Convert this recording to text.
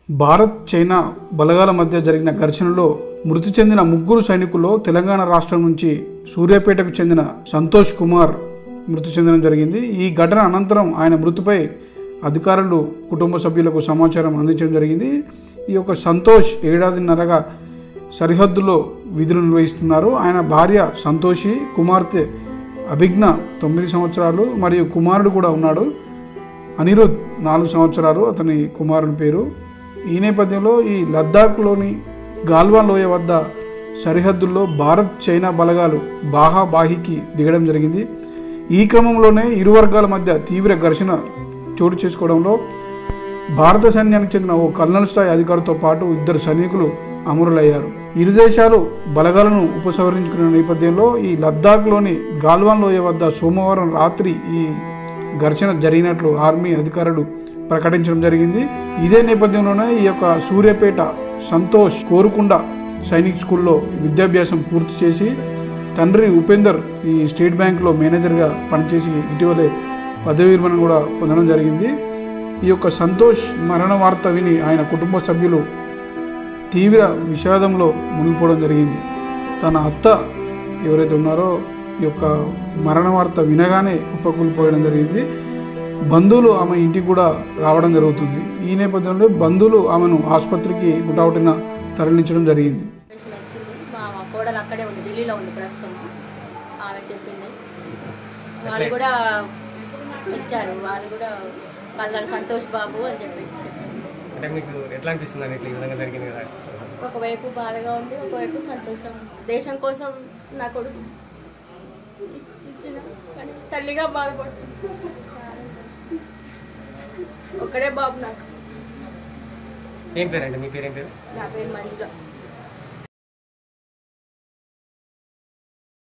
Bharat China బలగాల మధ్య జరిగిన ఘర్షణలో మృతి చెందిన ముగ్గురు సైనికుల్లో తెలంగాణ రాష్ట్రం నుంచి సూర్యాపేటకు చెందిన సంతోష్ కుమార్ మృతి చెందడం జరిగింది ఈ ఘటన అనంతరం ఆయన మృతిపై అధికారులు కుటుంబ సభ్యులకు సమాచారం అందించడం జరిగింది ఈ యొక్క సంతోష్ ఏడాదిన్నరగా సరిహద్దులో విధులు నిర్వహిస్తున్నారు ఆయన భార్య సంతోషి కుమార్తె అభిజ్ఞ తొమ్మిది సంవత్సరాలు మరియు కుమారుడు కూడా ఉన్నాడు అనిరుద్ నాలుగు సంవత్సరాలు అతని కుమారుని పేరు ఈ నేపథ్యంలో ఈ లద్దాఖ్లోని గాల్వాన్ లోయ వద్ద సరిహద్దుల్లో భారత్ చైనా బలగాలు బాహాబాహికి దిగడం జరిగింది ఈ క్రమంలోనే ఇరు వర్గాల మధ్య తీవ్ర ఘర్షణ చోటు చేసుకోవడంలో భారత సైన్యానికి చెందిన ఓ కల్నల్ స్థాయి అధికారితో పాటు ఇద్దరు సైనికులు అమరులయ్యారు ఇరు దేశాలు బలగాలను ఉపసంహరించుకున్న నేపథ్యంలో ఈ లద్దాఖ్లోని గాల్వాన్ లోయ వద్ద సోమవారం రాత్రి ఈ ఘర్షణ జరిగినట్లు ఆర్మీ అధికారులు ప్రకటించడం జరిగింది ఇదే నేపథ్యంలోనే ఈ యొక్క సూర్యాపేట సంతోష్ కోరుకుండ సైనిక్ స్కూల్లో విద్యాభ్యాసం పూర్తి చేసి తండ్రి ఉపేందర్ ఈ స్టేట్ బ్యాంక్లో మేనేజర్గా పనిచేసి ఇటీవలే పదవి విరమణ కూడా పొందడం జరిగింది ఈ యొక్క సంతోష్ మరణ వార్త విని ఆయన కుటుంబ సభ్యులు తీవ్ర విషాదంలో మునిగిపోవడం జరిగింది తన అత్త ఎవరైతే ఉన్నారో ఈ యొక్క మరణ వార్త వినగానే కుప్పకూలిపోయడం జరిగింది బంధువులు ఆమె ఇంటికి కూడా రావడం జరుగుతుంది ఈ నేపథ్యంలో బంధువులు ఆమెను ఆసుపత్రికి హుటాహుటిన తరలించడం జరిగింది ఆపరేషన్ వచ్చింది మా మా కోడలు అక్కడే ఉంది ఢిల్లీలో ఉంది ప్రస్తుతం ఆమె చెప్పింది వాళ్ళు కూడా ఇచ్చారు వాళ్ళు కూడా వాళ్ళ సంతోష్ బాబు అని చెప్పేసి చెప్పారు అంటే మీకు ఎట్లా అనిపిస్తుంది అని ఇట్లా ఈ విధంగా జరిగింది కదా ఒకవైపు బాధగా ఉంది ఒకవైపు సంతోషం దేశం కోసం నా కొడుకు ఇచ్చిన కానీ తల్లిగా బాధపడుతుంది ఒకడే బాబు నాకు ఏం పేరు అంటే మీ పేరు ఏం పేరు నా పేరు మంజుల